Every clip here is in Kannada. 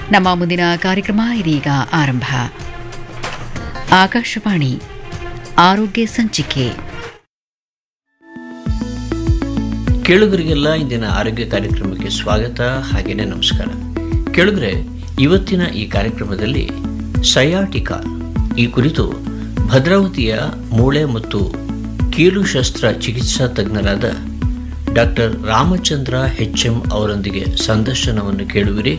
ನಮ್ಮ ಮುಂದಿನ ಕಾರ್ಯಕ್ರಮ ಇದೀಗ ಆರಂಭ ಆಕಾಶವಾಣಿ ಆರೋಗ್ಯ ಸಂಚಿಕೆ ಕೇಳುಗರಿಗೆಲ್ಲ ಇಂದಿನ ಆರೋಗ್ಯ ಕಾರ್ಯಕ್ರಮಕ್ಕೆ ಸ್ವಾಗತ ಹಾಗೇನೆ ನಮಸ್ಕಾರ ಕೇಳುಗರೆ ಇವತ್ತಿನ ಈ ಕಾರ್ಯಕ್ರಮದಲ್ಲಿ ಸಯಾಟಿಕಾ ಈ ಕುರಿತು ಭದ್ರಾವತಿಯ ಮೂಳೆ ಮತ್ತು ಕೀಲು ಶಸ್ತ್ರ ಚಿಕಿತ್ಸಾ ತಜ್ಞರಾದ ಡಾಕ್ಟರ್ ರಾಮಚಂದ್ರ ಎಚ್ ಎಂ ಅವರೊಂದಿಗೆ ಸಂದರ್ಶನವನ್ನು ಕೇಳುವಿರಿ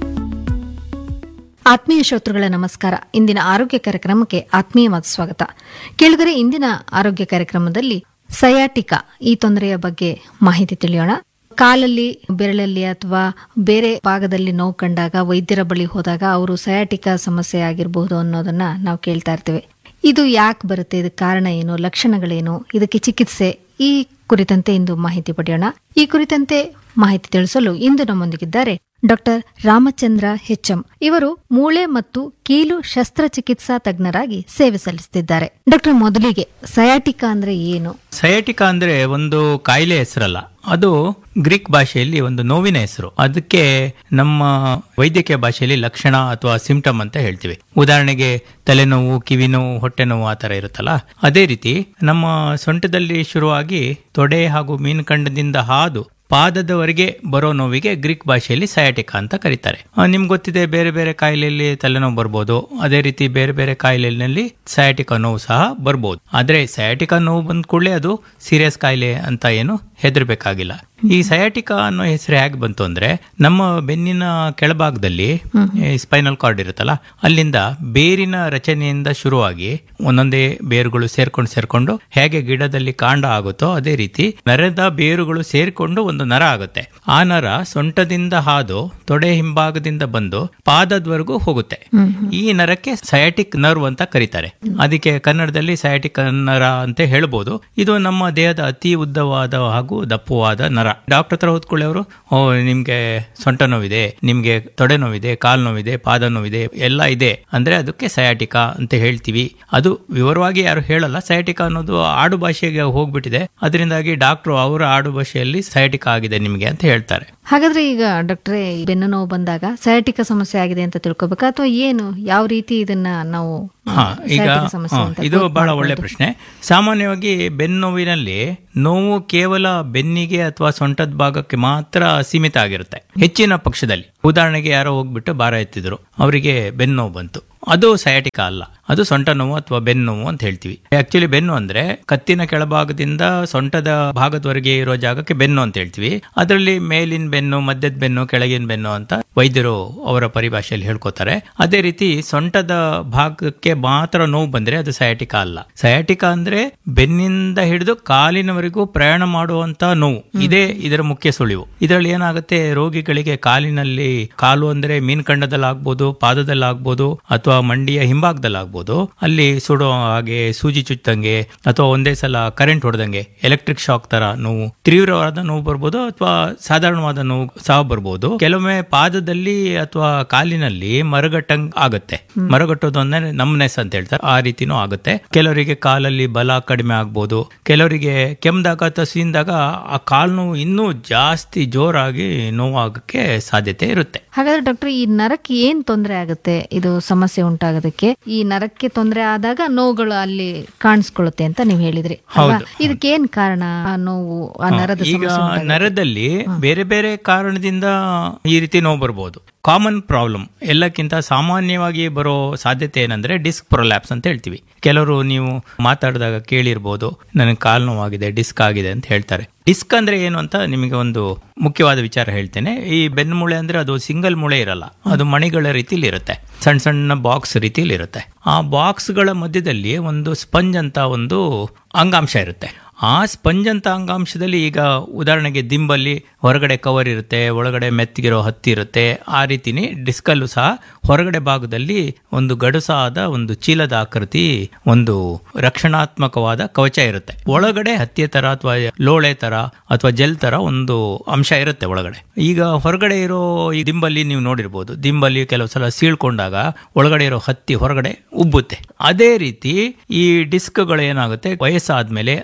ಆತ್ಮೀಯ ಶ್ರೋತೃಗಳ ನಮಸ್ಕಾರ ಇಂದಿನ ಆರೋಗ್ಯ ಕಾರ್ಯಕ್ರಮಕ್ಕೆ ಆತ್ಮೀಯವಾದ ಸ್ವಾಗತ ಕೇಳಿದರೆ ಇಂದಿನ ಆರೋಗ್ಯ ಕಾರ್ಯಕ್ರಮದಲ್ಲಿ ಸಯಾಟಿಕಾ ಈ ತೊಂದರೆಯ ಬಗ್ಗೆ ಮಾಹಿತಿ ತಿಳಿಯೋಣ ಕಾಲಲ್ಲಿ ಬೆರಳಲ್ಲಿ ಅಥವಾ ಬೇರೆ ಭಾಗದಲ್ಲಿ ನೋವು ಕಂಡಾಗ ವೈದ್ಯರ ಬಳಿ ಹೋದಾಗ ಅವರು ಸಯಾಟಿಕಾ ಸಮಸ್ಯೆ ಆಗಿರಬಹುದು ಅನ್ನೋದನ್ನ ನಾವು ಕೇಳ್ತಾ ಇರ್ತೇವೆ ಇದು ಯಾಕೆ ಬರುತ್ತೆ ಇದಕ್ಕೆ ಕಾರಣ ಏನು ಲಕ್ಷಣಗಳೇನು ಇದಕ್ಕೆ ಚಿಕಿತ್ಸೆ ಈ ಕುರಿತಂತೆ ಇಂದು ಮಾಹಿತಿ ಪಡೆಯೋಣ ಈ ಕುರಿತಂತೆ ಮಾಹಿತಿ ತಿಳಿಸಲು ಇಂದು ನಮ್ಮೊಂದಿಗಿದ್ದಾರೆ ಡಾಕ್ಟರ್ ರಾಮಚಂದ್ರ ಹೆಚ್ಎಂ ಇವರು ಮೂಳೆ ಮತ್ತು ಕೀಲು ಶಸ್ತ್ರಚಿಕಿತ್ಸಾ ತಜ್ಞರಾಗಿ ಸೇವೆ ಸಲ್ಲಿಸುತ್ತಿದ್ದಾರೆ ಡಾಕ್ಟರ್ ಮೊದಲಿಗೆ ಸಯಾಟಿಕಾ ಅಂದ್ರೆ ಏನು ಸಯಾಟಿಕಾ ಅಂದ್ರೆ ಒಂದು ಕಾಯಿಲೆ ಹೆಸರಲ್ಲ ಅದು ಗ್ರೀಕ್ ಭಾಷೆಯಲ್ಲಿ ಒಂದು ನೋವಿನ ಹೆಸರು ಅದಕ್ಕೆ ನಮ್ಮ ವೈದ್ಯಕೀಯ ಭಾಷೆಯಲ್ಲಿ ಲಕ್ಷಣ ಅಥವಾ ಸಿಂಪ್ಟಮ್ ಅಂತ ಹೇಳ್ತೀವಿ ಉದಾಹರಣೆಗೆ ತಲೆನೋವು ಕಿವಿ ನೋವು ಹೊಟ್ಟೆ ನೋವು ಆ ತರ ಇರುತ್ತಲ್ಲ ಅದೇ ರೀತಿ ನಮ್ಮ ಸೊಂಟದಲ್ಲಿ ಶುರುವಾಗಿ ತೊಡೆ ಹಾಗೂ ಮೀನುಕಂಡದಿಂದ ಹಾದು ಪಾದದವರೆಗೆ ಬರೋ ನೋವಿಗೆ ಗ್ರೀಕ್ ಭಾಷೆಯಲ್ಲಿ ಸಯಾಟಿಕಾ ಅಂತ ಕರೀತಾರೆ ನಿಮ್ಗೆ ಗೊತ್ತಿದೆ ಬೇರೆ ಬೇರೆ ಕಾಯಿಲೆಯಲ್ಲಿ ತಲೆನೋವು ಬರ್ಬೋದು ಅದೇ ರೀತಿ ಬೇರೆ ಬೇರೆ ಕಾಯಿಲೆಯಲ್ಲಿ ಸಯಾಟಿಕಾ ನೋವು ಸಹ ಬರ್ಬೋದು ಆದ್ರೆ ಸಯಾಟಿಕಾ ನೋವು ಬಂದ ಕೂಡಲೇ ಅದು ಸೀರಿಯಸ್ ಕಾಯಿಲೆ ಅಂತ ಏನು ಹೆದರ್ಬೇಕಾಗಿಲ್ಲ ಈ ಸಯಾಟಿಕಾ ಅನ್ನೋ ಹೆಸರು ಹೇಗೆ ಬಂತು ಅಂದ್ರೆ ನಮ್ಮ ಬೆನ್ನಿನ ಕೆಳಭಾಗದಲ್ಲಿ ಸ್ಪೈನಲ್ ಕಾರ್ಡ್ ಇರುತ್ತಲ್ಲ ಅಲ್ಲಿಂದ ಬೇರಿನ ರಚನೆಯಿಂದ ಶುರುವಾಗಿ ಒಂದೊಂದೇ ಬೇರುಗಳು ಸೇರ್ಕೊಂಡು ಸೇರ್ಕೊಂಡು ಹೇಗೆ ಗಿಡದಲ್ಲಿ ಕಾಂಡ ಆಗುತ್ತೋ ಅದೇ ರೀತಿ ನರದ ಬೇರುಗಳು ಸೇರಿಕೊಂಡು ಒಂದು ನರ ಆಗುತ್ತೆ ಆ ನರ ಸೊಂಟದಿಂದ ಹಾದು ತೊಡೆ ಹಿಂಭಾಗದಿಂದ ಬಂದು ಪಾದದವರೆಗೂ ಹೋಗುತ್ತೆ ಈ ನರಕ್ಕೆ ಸಯಾಟಿಕ್ ನರ್ವ್ ಅಂತ ಕರೀತಾರೆ ಅದಕ್ಕೆ ಕನ್ನಡದಲ್ಲಿ ಸಯಾಟಿಕ್ ನರ ಅಂತ ಹೇಳ್ಬೋದು ಇದು ನಮ್ಮ ದೇಹದ ಅತಿ ಉದ್ದವಾದ ಹಾಗೂ ದಪ್ಪವಾದ ನರ ಡಾಕ್ಟರ್ ಹತ್ರ ಹೋದ್ಕೊಳ್ಳಿ ಅವರು ಓ ನಿಮ್ಗೆ ಸೊಂಟ ನೋವಿದೆ ನಿಮ್ಗೆ ತೊಡೆ ನೋವಿದೆ ಕಾಲು ನೋವಿದೆ ಪಾದ ನೋವಿದೆ ಎಲ್ಲ ಇದೆ ಅಂದ್ರೆ ಅದಕ್ಕೆ ಸಯಾಟಿಕಾ ಅಂತ ಹೇಳ್ತೀವಿ ಅದು ವಿವರವಾಗಿ ಯಾರು ಹೇಳಲ್ಲ ಸಯಾಟಿಕಾ ಅನ್ನೋದು ಆಡು ಭಾಷೆಗೆ ಹೋಗ್ಬಿಟ್ಟಿದೆ ಅದರಿಂದಾಗಿ ಡಾಕ್ಟ್ರು ಅವರ ಆಡು ಭಾಷೆಯಲ್ಲಿ ಸಯಾಟಿಕಾ ಆಗಿದೆ ನಿಮ್ಗೆ ಅಂತ ಹೇಳ್ತಾರೆ ಹಾಗಾದ್ರೆ ಈಗ ಡಾಕ್ಟ್ರೇ ಬೆನ್ನು ನೋವು ಬಂದಾಗ ಸಯಾಟಿಕಾ ಸಮಸ್ಯೆ ಆಗಿದೆ ಅಂತ ತಿಳ್ಕೊಬೇಕಾ ಅಥವಾ ಏನು ಯಾವ ರೀತಿ ಇದನ್ನ ನಾವು ಹಾ ಈಗ sciatica ಸಮಸ್ಯೆ ಹಾ, ಅಂತ ಇದು ಗೊತ್ತು ಬಹಳ ಒಳ್ಳೆ ಮಾಡ್ಬೋದು? ಪ್ರಶ್ನೆ ಸಾಮಾನ್ಯವಾಗಿ ಬೆನ್ನೋವಿನಲ್ಲಿ ನೋವು ಕೇವಲ ಬೆನ್ನಿಗೆ ಅಥವಾ ಸೊಂಟದ ಭಾಗಕ್ಕೆ ಮಾತ್ರ ಸೀಮಿತ ಆಗಿರುತ್ತೆ ಹೆಚ್ಚಿನ ಪಕ್ಷದಲ್ಲಿ ಉದಾಹರಣೆಗೆ ಯಾರೋ ಹೋಗ್ಬಿಟ್ಟು ಭಾರ ಎತ್ತಿದ್ರು ಅವರಿಗೆ ಬೆನ್ನು ನೋವು ಬಂತು ಅದು ಸಯಾಟಿಕಾ ಅಲ್ಲ ಅದು ಸೊಂಟ ನೋವು ಅಥವಾ ಬೆನ್ನು ನೋವು ಅಂತ ಹೇಳ್ತೀವಿ ಆಕ್ಚುಲಿ ಬೆನ್ನು ಅಂದ್ರೆ ಕತ್ತಿನ ಕೆಳಭಾಗದಿಂದ ಸೊಂಟದ ಭಾಗದವರೆಗೆ ಇರೋ ಜಾಗಕ್ಕೆ ಬೆನ್ನು ಅಂತ ಹೇಳ್ತೀವಿ ಅದರಲ್ಲಿ ಮೇಲಿನ ಬೆನ್ನು ಮಧ್ಯದ ಬೆನ್ನು ಕೆಳಗಿನ ಬೆನ್ನು ಅಂತ ವೈದ್ಯರು ಅವರ ಪರಿಭಾಷೆಯಲ್ಲಿ ಹೇಳ್ಕೊತಾರೆ ಅದೇ ರೀತಿ ಸೊಂಟದ ಭಾಗಕ್ಕೆ ಮಾತ್ರ ನೋವು ಬಂದ್ರೆ ಅದು ಸಯಾಟಿಕಾ ಅಲ್ಲ ಸಯಾಟಿಕಾ ಅಂದ್ರೆ ಬೆನ್ನಿಂದ ಹಿಡಿದು ಕಾಲಿನವರೆಗೂ ಪ್ರಯಾಣ ಮಾಡುವಂತ ನೋವು ಇದೇ ಇದರ ಮುಖ್ಯ ಸುಳಿವು ಇದರಲ್ಲಿ ಏನಾಗುತ್ತೆ ರೋಗಿಗಳಿಗೆ ಕಾಲಿನಲ್ಲಿ ಕಾಲು ಅಂದ್ರೆ ಮೀನ್ಕಂಡದಲ್ಲಿ ಆಗ್ಬೋದು ಪಾದದಲ್ಲಿ ಆಗ್ಬೋದು ಅಥವಾ ಮಂಡಿಯ ಹಿಂಭಾಗದಲ್ಲಿ ಆಗ್ಬೋದು ಅಲ್ಲಿ ಸುಡೋ ಹಾಗೆ ಸೂಜಿ ಚುಚ್ಚಂಗೆ ಅಥವಾ ಒಂದೇ ಸಲ ಕರೆಂಟ್ ಹೊಡೆದಂಗೆ ಎಲೆಕ್ಟ್ರಿಕ್ ಶಾಕ್ ತರ ನೋವು ತೀವ್ರವಾದ ನೋವು ಬರ್ಬೋದು ಅಥವಾ ಸಾಧಾರಣವಾದ ನೋವು ಸಹ ಬರ್ಬೋದು ಕೆಲವೊಮ್ಮೆ ಪಾದದಲ್ಲಿ ಅಥವಾ ಕಾಲಿನಲ್ಲಿ ಮರಗಟ್ಟಂಗ್ ಆಗುತ್ತೆ ಮರಗಟ್ಟೋದು ಅಂದ್ರೆ ನಮ್ನೆಸ್ ಅಂತ ಹೇಳ್ತಾರೆ ಆ ರೀತಿನೂ ಆಗುತ್ತೆ ಕೆಲವರಿಗೆ ಕಾಲಲ್ಲಿ ಬಲ ಕಡಿಮೆ ಆಗ್ಬೋದು ಕೆಲವರಿಗೆ ಕೆಮ್ದಾಗ ಅಥವಾ ಸೀಂದಾಗ ಆ ಕಾಲು ನೋವು ಇನ್ನೂ ಜಾಸ್ತಿ ಜೋರಾಗಿ ನೋವಾಗಕ್ಕೆ ಸಾಧ್ಯತೆ ಇರುತ್ತೆ ಹಾಗಾದ್ರೆ ಡಾಕ್ಟರ್ ಈ ನರಕ್ಕೆ ಏನ್ ತೊಂದರೆ ಆಗುತ್ತೆ ಇದು ಸಮಸ್ಯೆ ಉಂಟಾಗೋದಕ್ಕೆ ಈ ನರಕ್ಕೆ ತೊಂದರೆ ಆದಾಗ ನೋವುಗಳು ಅಲ್ಲಿ ಕಾಣಿಸ್ಕೊಳ್ಳುತ್ತೆ ಅಂತ ನೀವು ಹೇಳಿದ್ರಿ ಅಲ್ವಾ? ಹೌದು. ಇದಕ್ಕೆ ಏನ್ ಕಾರಣ ಆ ನೋವು ಆ ನರದ ಈಗ ಸಮಸ್ಯೆ ಉಂಟಾಗೋದಕ್ಕೆ? ನರದಲ್ಲಿ ಬೇರೆ ಬೇರೆ ಕಾರಣದಿಂದ ಈ ರೀತಿ ನೋವು ಬರ್ಬೋದು ಕಾಮನ್ ಪ್ರಾಬ್ಲಮ್ ಎಲ್ಲಕ್ಕಿಂತ ಸಾಮಾನ್ಯವಾಗಿ ಬರೋ ಸಾಧ್ಯತೆ ಏನಂದ್ರೆ ಡಿಸ್ಕ್ ಪ್ರೊಲ್ಯಾಪ್ಸ್ ಅಂತ ಹೇಳ್ತೀವಿ ಕೆಲವರು ನೀವು ಮಾತಾಡಿದಾಗ ಕೇಳಿರ್ಬೋದು ನನಗೆ ಕಾಲು ನೋವಾಗಿದೆ ಡಿಸ್ಕ್ ಆಗಿದೆ ಅಂತ ಹೇಳ್ತಾರೆ ಡಿಸ್ಕ್ ಅಂದ್ರೆ ಏನು ಅಂತ ನಿಮಗೆ ಒಂದು ಮುಖ್ಯವಾದ ವಿಚಾರ ಹೇಳ್ತೇನೆ ಈ ಬೆನ್ನು ಮೂಳೆ ಅಂದ್ರೆ ಅದು ಸಿಂಗಲ್ ಮೂಳೆ ಇರಲ್ಲ ಅದು ಮಣಿಗಳ ರೀತಿಲಿ ಇರುತ್ತೆ ಸಣ್ಣ ಸಣ್ಣ ಬಾಕ್ಸ್ ರೀತಿಲಿ ಇರುತ್ತೆ ಆ ಬಾಕ್ಸ್ಗಳ ಮಧ್ಯದಲ್ಲಿ ಒಂದು ಸ್ಪಂಜ್ ಅಂತ ಒಂದು ಅಂಗಾಂಶ ಇರುತ್ತೆ ಆ ಸ್ಪಂಜ್ ಅಂತ ಅಂಗಾಂಶದಲ್ಲಿ ಈಗ ಉದಾಹರಣೆಗೆ ದಿಂಬಲ್ಲಿ ಹೊರಗಡೆ ಕವರ್ ಇರುತ್ತೆ ಒಳಗಡೆ ಮೆತ್ತಗಿರೋ ಹತ್ತಿ ಇರುತ್ತೆ ಆ ರೀತಿನೇ ಡಿಸ್ಕಲ್ಲೂ ಸಹ ಹೊರಗಡೆ ಭಾಗದಲ್ಲಿ ಒಂದು ಗಡುಸಾದ ಒಂದು ಚೀಲದ ಆಕೃತಿ ಒಂದು ರಕ್ಷಣಾತ್ಮಕವಾದ ಕವಚ ಇರುತ್ತೆ ಒಳಗಡೆ ಹತ್ತಿಯ ತರ ಅಥವಾ ಲೋಳೆ ತರ ಅಥವಾ ಜೆಲ್ ತರ ಒಂದು ಅಂಶ ಇರುತ್ತೆ ಒಳಗಡೆ ಈಗ ಹೊರಗಡೆ ಇರೋ ಈ ದಿಂಬಲ್ಲಿ ನೀವು ನೋಡಿರ್ಬೋದು ದಿಂಬಲ್ಲಿ ಕೆಲವು ಸಲ ಸೀಳ್ಕೊಂಡಾಗ ಒಳಗಡೆ ಇರೋ ಹತ್ತಿ ಹೊರಗಡೆ ಉಬ್ಬುತ್ತೆ ಅದೇ ರೀತಿ ಈ ಡಿಸ್ಕ್ಗಳು ಏನಾಗುತ್ತೆ ವಯಸ್ಸಾದ್ಮೇಲೆ ಅಥವಾ ಸಣ್ಣ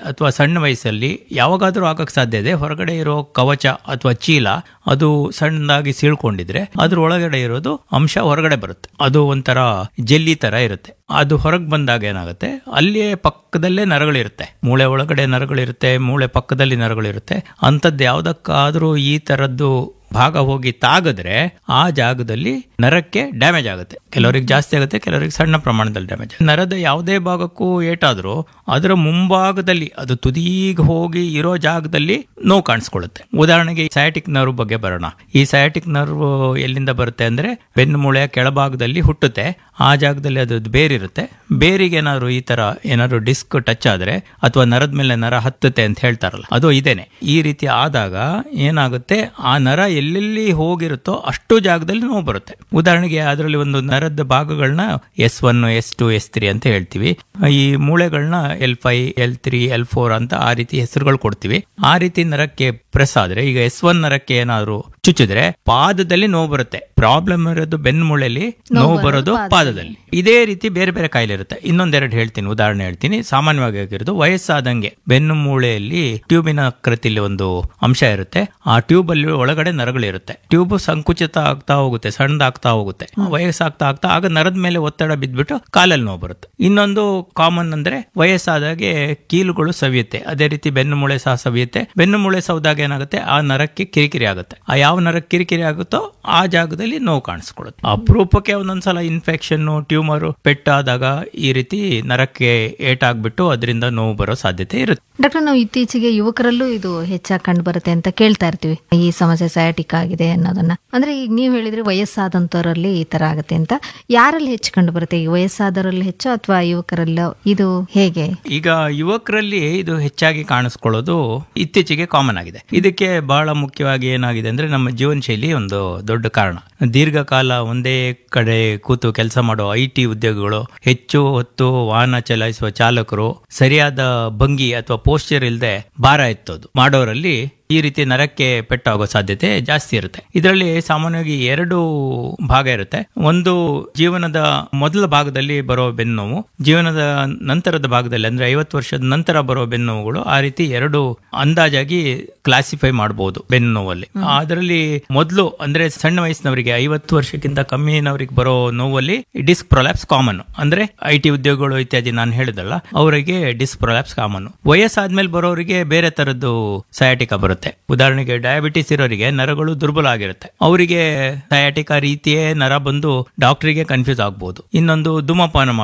ಸಣ್ಣ ವಯಸ್ಸಲ್ಲಿ ಯಾವಾಗಾದ್ರೂ ಆಗಕ್ ಸಾಧ್ಯ ಇದೆ ಹೊರಗಡೆ ಇರೋ ಕವಚ ಅಥವಾ ಚೀಲ ಅದು ಸಣ್ಣದಾಗಿ ಸೀಳ್ಕೊಂಡಿದ್ರೆ ಅದ್ರ ಒಳಗಡೆ ಇರೋದು ಅಂಶ ಹೊರಗಡೆ ಬರುತ್ತೆ ಅದು ಒಂಥರ ಜೆಲ್ಲಿ ತರ ಇರುತ್ತೆ ಅದು ಹೊರಗೆ ಬಂದಾಗ ಏನಾಗುತ್ತೆ ಅಲ್ಲಿಯೇ ಪಕ್ಕದಲ್ಲೇ ನರಗಳಿರುತ್ತೆ ಮೂಳೆ ಒಳಗಡೆ ನರಗಳಿರುತ್ತೆ ಮೂಳೆ ಪಕ್ಕದಲ್ಲಿ ನರಗಳಿರುತ್ತೆ ಅಂಥದ್ದು ಯಾವ್ದಕ್ಕಾದ್ರೂ ಈ ತರದ್ದು ಭಾಗ ಹೋಗಿ ತಾಗಿದ್ರೆ ಆ ಜಾಗದಲ್ಲಿ ನರಕ್ಕೆ ಡ್ಯಾಮೇಜ್ ಆಗುತ್ತೆ ಕೆಲವರಿಗೆ ಜಾಸ್ತಿ ಆಗುತ್ತೆ ಕೆಲವರಿಗೆ ಸಣ್ಣ ಪ್ರಮಾಣದಲ್ಲಿ ಡ್ಯಾಮೇಜ್ ನರದ ಯಾವುದೇ ಭಾಗಕ್ಕೂ ಏಟಾದ್ರೂ ಅದರ ಮುಂಭಾಗದಲ್ಲಿ ಅದು ತುದೀಗೆ ಹೋಗಿ ಇರೋ ಜಾಗದಲ್ಲಿ ನೋವು ಕಾಣಿಸ್ಕೊಳ್ಳುತ್ತೆ ಉದಾಹರಣೆಗೆ ಸಯಾಟಿಕ್ ನರ್ವ್ ಬಗ್ಗೆ ಬರೋಣ ಈ ಸಯಾಟಿಕ್ ನರ್ವ್ ಎಲ್ಲಿಂದ ಬರುತ್ತೆ ಅಂದ್ರೆ ಬೆನ್ನು ಮೂಳೆಯ ಕೆಳಭಾಗದಲ್ಲಿ ಹುಟ್ಟುತ್ತೆ ಆ ಜಾಗದಲ್ಲಿ ಅದು ಬೇರಿರುತ್ತೆ ಬೇರಿಗೆ ಏನಾದ್ರು ಈ ತರ ಏನಾದ್ರು ಡಿಸ್ಕ್ ಟಚ್ ಆದ್ರೆ ಅಥವಾ ನರದ ಮೇಲೆ ನರ ಹತ್ತುತ್ತೆ ಅಂತ ಹೇಳ್ತಾರಲ್ಲ ಅದು ಇದೇನೆ ಈ ರೀತಿ ಆದಾಗ ಏನಾಗುತ್ತೆ ಆ ನರ ಎಲ್ಲೆಲ್ಲಿ ಹೋಗಿರುತ್ತೋ ಅಷ್ಟು ಜಾಗದಲ್ಲಿ ನೋವು ಬರುತ್ತೆ ಉದಾಹರಣೆಗೆ ಅದರಲ್ಲಿ ಒಂದು ನರದ ಭಾಗಗಳನ್ನ S one S two S three ಅಂತ ಹೇಳ್ತೀವಿ ಈ ಮೂಳೆಗಳನ್ನ L five L three L four ಅಂತ ಆ ರೀತಿ ಹೆಸರುಗಳು ಕೊಡ್ತೀವಿ ಆ ರೀತಿ ನರಕ್ಕೆ ಪ್ರೆಸ್ ಆದ್ರೆ ಈಗ ಎಸ್ ಒನ್ ನರಕ್ಕೆ ಏನಾದ್ರು ಚುಚ್ಚಿದ್ರೆ ಪಾದದಲ್ಲಿ ನೋವು ಬರುತ್ತೆ ಪ್ರಾಬ್ಲಮ್ ಇರೋದು ಬೆನ್ನು ಮೂಳೆಯಲ್ಲಿ ನೋವು ಬರೋದು ಪಾದದಲ್ಲಿ ಇದೇ ರೀತಿ ಬೇರೆ ಬೇರೆ ಕಾಯಿಲೆ ಇರುತ್ತೆ ಇನ್ನೊಂದೆರಡು ಹೇಳ್ತೀನಿ ಉದಾಹರಣೆ ಹೇಳ್ತೀನಿ ಸಾಮಾನ್ಯವಾಗಿ ಆಗಿರೋದು ವಯಸ್ಸಾದಂಗೆ ಬೆನ್ನು ಮೂಳೆಯಲ್ಲಿ ಟ್ಯೂಬಿನ ಆಕೃತಿಲಿ ಒಂದು ಅಂಶ ಇರುತ್ತೆ ಆ ಟ್ಯೂಬ್ ಅಲ್ಲಿ ಒಳಗಡೆ ನರಗಳಿರುತ್ತೆ ಟ್ಯೂಬ್ ಸಂಕುಚಿತ ಆಗ್ತಾ ಹೋಗುತ್ತೆ ಸಣ್ಣದಾಗ್ತಾ ಹೋಗುತ್ತೆ ವಯಸ್ಸಾಗ್ತಾ ಆಗ್ತಾ ಆಗ ನರದ ಮೇಲೆ ಒತ್ತಡ ಬಿದ್ದ್ಬಿಟ್ಟು ಕಾಲಲ್ಲಿ ನೋವು ಬರುತ್ತೆ ಇನ್ನೊಂದು ಕಾಮನ್ ಅಂದ್ರೆ ವಯಸ್ಸಾದಾಗೆ ಕೀಲುಗಳು ಸವಿಯುತ್ತೆ ಅದೇ ರೀತಿ ಬೆನ್ನು ಮೂಳೆ ಸಹ ಸವಿಯುತ್ತೆ ಬೆನ್ನು ಮೂಳೆ ಸೌದಾಗ ಏನಾಗುತ್ತೆ ಆ ನರಕ್ಕೆ ಕಿರಿಕಿರಿ ಆಗುತ್ತೆ ಆ ಯಾವ ನರಕ್ಕೆ ಕಿರಿಕಿರಿ ಆಗುತ್ತೋ ಆ ಜಾಗದಲ್ಲಿ ನೋವು ಕಾಣಿಸ್ಕೊಳ್ಳುತ್ತೆ ಅಪರೂಪಕ್ಕೆ ಒಂದೊಂದ್ಸಲ ಇನ್ಫೆಕ್ಷನ್ ಟ್ಯೂಮರ್ ಪೆಟ್ಟಾದಾಗ ಈ ರೀತಿ ನರಕ್ಕೆ ಏಟಾಗ್ಬಿಟ್ಟು ಅದರಿಂದ ನೋವು ಬರೋ ಸಾಧ್ಯತೆ ಇರುತ್ತೆ ಡಾಕ್ಟರ್ ನಾವು ಇತ್ತೀಚೆಗೆ ಯುವಕರಲ್ಲೂ ಇದು ಹೆಚ್ಚಾಗಿ ಕಂಡು ಬರುತ್ತೆ ಅಂತ ಕೇಳ್ತಾ ಇರ್ತೀವಿ ಈ ಸಮಸ್ಯೆ ಸಯಾಟಿಕ್ ಆಗಿದೆ ಅನ್ನೋದನ್ನ ಅಂದ್ರೆ ಈಗ ನೀವು ಹೇಳಿದ್ರೆ ವಯಸ್ಸಾದಂತವರಲ್ಲಿ ಈ ತರ ಆಗುತ್ತೆ ಅಂತ ಯಾರಲ್ಲಿ ಹೆಚ್ಚು ಕಂಡು ಬರುತ್ತೆ ಈ ವಯಸ್ಸಾದವರಲ್ಲಿ ಹೆಚ್ಚು ಅಥವಾ ಯುವಕರಲ್ಲೋ ಇದು ಹೇಗೆ ಈಗ ಯುವಕರಲ್ಲಿ ಇದು ಹೆಚ್ಚಾಗಿ ಕಾಣಿಸ್ಕೊಳ್ಳೋದು ಇತ್ತೀಚೆಗೆ ಕಾಮನ್ ಆಗಿದೆ ಇದಕ್ಕೆ ಬಹಳ ಮುಖ್ಯವಾಗಿ ಏನಾಗಿದೆ ಅಂದ್ರೆ ನಮ್ಮ ಜೀವನ ಶೈಲಿ ಒಂದು ದೊಡ್ಡ ಕಾರಣ ದೀರ್ಘಕಾಲ ಒಂದೇ ಕಡೆ ಕೂತು ಕೆಲಸ ಮಾಡೋ ಐ ಟಿ ಉದ್ಯೋಗಿಗಳು ಹೆಚ್ಚು ಹೊತ್ತು ವಾಹನ ಚಲಾಯಿಸುವ ಚಾಲಕರು ಸರಿಯಾದ ಭಂಗಿ ಅಥವಾ ಪೋಸ್ಚರ್ ಇಲ್ಲದೆ ಭಾರ ಎತ್ತೋದು ಮಾಡೋರಲ್ಲಿ ಈ ರೀತಿ ನರಕ್ಕೆ ಪೆಟ್ಟಾಗೋ ಸಾಧ್ಯತೆ ಜಾಸ್ತಿ ಇರುತ್ತೆ ಇದರಲ್ಲಿ ಸಾಮಾನ್ಯವಾಗಿ ಎರಡು ಭಾಗ ಇರುತ್ತೆ ಒಂದು ಜೀವನದ ಮೊದಲ ಭಾಗದಲ್ಲಿ ಬರೋ ಬೆನ್ನೋವು ಜೀವನದ ನಂತರದ ಭಾಗದಲ್ಲಿ ಅಂದ್ರೆ ಐವತ್ತು ವರ್ಷದ ನಂತರ ಬರೋ ಬೆನ್ನೋವುಗಳು ಆ ರೀತಿ ಎರಡು ಅಂದಾಜಾಗಿ ಕ್ಲಾಸಿಫೈ ಮಾಡಬಹುದು ಬೆನ್ನು ನೋವಲ್ಲಿ ಅದರಲ್ಲಿ ಮೊದಲು ಅಂದ್ರೆ ಸಣ್ಣ ವಯಸ್ಸಿನವರಿಗೆ ಐವತ್ತು ವರ್ಷಕ್ಕಿಂತ ಕಮ್ಮಿನವರಿಗೆ ಬರೋ ನೋವಲ್ಲಿ ಡಿಸ್ಕ್ ಪ್ರೊಲ್ಯಾಪ್ಸ್ ಕಾಮನ್ ಅಂದ್ರೆ ಐ ಟಿ ಉದ್ಯೋಗಗಳು ಇತ್ಯಾದಿ ನಾನು ಹೇಳಿದಲ್ಲ ಅವರಿಗೆ ಡಿಸ್ಕ್ ಪ್ರೊಲ್ಯಾಪ್ಸ್ ಕಾಮನ್ ವಯಸ್ಸಾದ್ಮೇಲೆ ಬರೋರಿಗೆ ಬೇರೆ ತರದ್ದು ಸಯಾಟಿಕ ಬರುತ್ತೆ ಉದಾಹರಣೆಗೆ ಡಯಾಬಿಟಿಸ್ ಇರೋರಿಗೆ ನರಗಳು ದುರ್ಬಲ ಆಗಿರುತ್ತೆ ಅವರಿಗೆ ಸಯಾಟಿಕ ರೀತಿಯೇ ನರ ಬಂದು ಡಾಕ್ಟರಿಗೆ ಕನ್ಫ್ಯೂಸ್ ಆಗ್ಬಹುದು ಇನ್ನೊಂದು ಧೂಮಪಾನ